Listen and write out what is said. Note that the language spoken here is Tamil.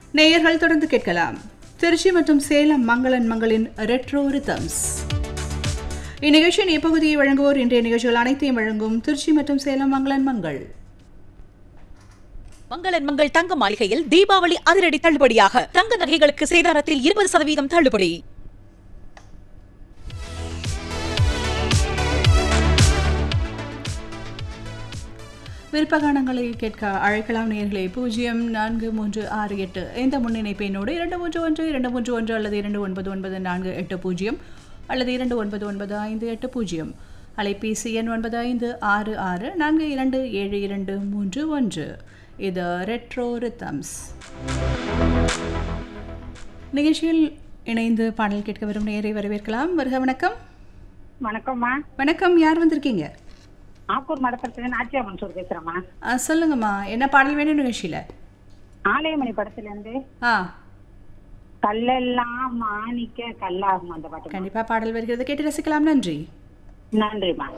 நேயர்கள் தொடர்ந்து கேட்கலாம் திருச்சி மற்றும் சேலம் மங்களன் மங்களின் ரெட்ரோ ரிதம்ஸ் இந்நிகழ்ச்சியின் இப்பகுதியை வழங்குவோர் இன்றைய நிகழ்ச்சிகள் அனைத்தையும் வழங்கும் திருச்சி மற்றும் சேலம் மங்களன் மங்கள் மங்களன் மங்கள் தங்க மாளிகையில் தீபாவளி அதிரடி தள்ளுபடியாக தங்க நகைகளுக்கு சேதாரத்தில் இருபது சதவீதம் தள்ளுபடி விருப்பகானங்களை கேட்க அழைக்கலாம் நேர்களே பூஜ்ஜியம் நான்கு மூன்று ஆறு எட்டு இந்த முன்னிணைப்பினோடு இரண்டு மூன்று ஒன்று இரண்டு மூன்று ஒன்று அல்லது இரண்டு ஒன்பது ஒன்பது நான்கு எட்டு பூஜ்ஜியம் அல்லது இரண்டு ஒன்பது ஒன்பது ஐந்து எட்டு பூஜ்ஜியம் அலைபேசி எண் ஒன்பது ஐந்து ஆறு ஆறு நான்கு இரண்டு ஏழு இரண்டு மூன்று ஒன்று இது ரெட்ரோ ரித்தம்ஸ் நிகழ்ச்சியில் இணைந்து பாடல் கேட்க வரும் நேரை வரவேற்கலாம் வருக வணக்கம் வணக்கம்மா வணக்கம் யார் வந்திருக்கீங்க ஆக்கூர் மடப்படத்துல நாச்சியா மன்சூர் பேசுறேம்மா ஆ, சொல்லுங்கம்மா என்ன பாடல் வேணும் நிகழ்ச்சியில் ஆலயமணி படத்துல இருந்து ஆ கல்லெல்லாம் மாணிக்க கல்லாகும் அந்த பாட்டு கண்டிப்பா பாடல் வருகிறது கேட்டு ரசிக்கலாம் நன்றி நன்றிம்மா